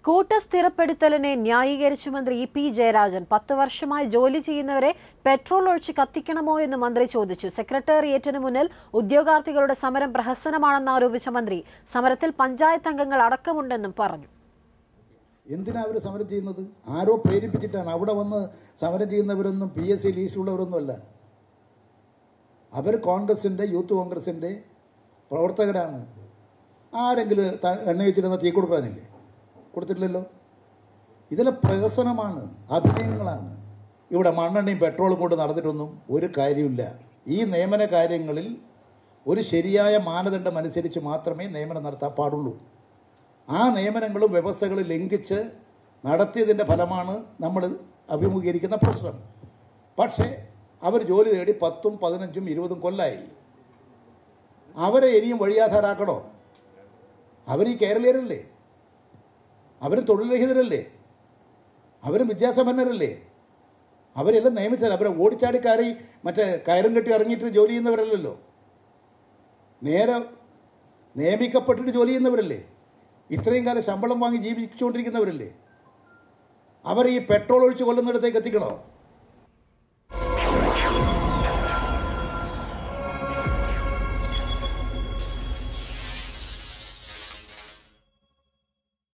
കൂട്ട സ്ഥിരപ്പെടുത്തലിനെ ന്യായീകരിച്ചു മന്ത്രി E P Jayarajan പത്ത് വർഷമായി ജോലി ചെയ്യുന്നവരെ പെട്രോൾ ഒഴിച്ച് കത്തിക്കണമോ എന്ന് മന്ത്രി ചോദിച്ചു സെക്രട്ടേറിയറ്റിന് മുന്നിൽ ഉദ്യോഗാർത്ഥികളുടെ സമരം പ്രഹസനമാണെന്ന് ആരോപിച്ച മന്ത്രി സമരത്തിൽ പഞ്ചായത്ത് അംഗങ്ങൾ അടക്കമുണ്ടെന്നും പറഞ്ഞു എന്തിനാ അവർ സമരം ചെയ്യുന്നത് ആരോ പ്രേരിപ്പിച്ചിട്ടാണ് അവിടെ വന്ന് സമരം ചെയ്യുന്നവരൊന്നും പി എസ് സി ലീസ്റ്റിലുള്ളവരൊന്നും അല്ല അവർ കോൺഗ്രസിൻ്റെ യൂത്ത് കോൺഗ്രസിൻ്റെ പ്രവർത്തകരാണ് ആരെങ്കിലും ത- എണ്ണ വെച്ചിരുന്ന തീ കൊടുക്കാനില്ലേ കൊടുത്തിട്ടില്ലല്ലോ ഇതെല്ലാം പ്രഹസനമാണ് അഭിനയങ്ങളാണ് ഇവിടെ മണ്ണെണ്ണയും പെട്രോളും കൊണ്ട് നടന്നിട്ടൊന്നും ഒരു കാര്യമില്ല ഈ നിയമന കാര്യങ്ങളിൽ ഒരു ശരിയായ മാനദണ്ഡം അനുസരിച്ച് മാത്രമേ നിയമനം നടത്താൻ പാടുള്ളൂ ആ നിയമനങ്ങളും വ്യവസ്ഥകളും ലംഘിച്ച് നടത്തിയതിൻ്റെ ഫലമാണ് നമ്മൾ അഭിമുഖീകരിക്കുന്ന പ്രശ്നം പക്ഷേ അവർ ജോലി തേടി പത്തും പതിനഞ്ചും ഇരുപതും കൊല്ലായി അവരെ ഇനിയും വഴിയാധാരാക്കണോ അവർ ഈ കേരളീയരല്ലേ അവർ തൊഴിൽ രഹിതരല്ലേ അവരും വിദ്യാസമ്പന്നരല്ലേ അവരെല്ലാം നിയമിച്ചാൽ അവരെ ഓടിച്ചാടി കയറി മറ്റേ കയറും കെട്ടി ഇറങ്ങിയിട്ട് ജോലി ചെയ്യുന്നവരല്ലല്ലോ നേരെ നിയമിക്കപ്പെട്ടിട്ട് ജോലി ചെയ്യുന്നവരല്ലേ ഇത്രയും കാലം ശമ്പളം വാങ്ങി ജീവിച്ചുകൊണ്ടിരിക്കുന്നവരല്ലേ അവർ ഈ പെട്രോൾ ഒഴിച്ച് കൊല്ലുന്നിടത്തേക്ക് എത്തിക്കണോ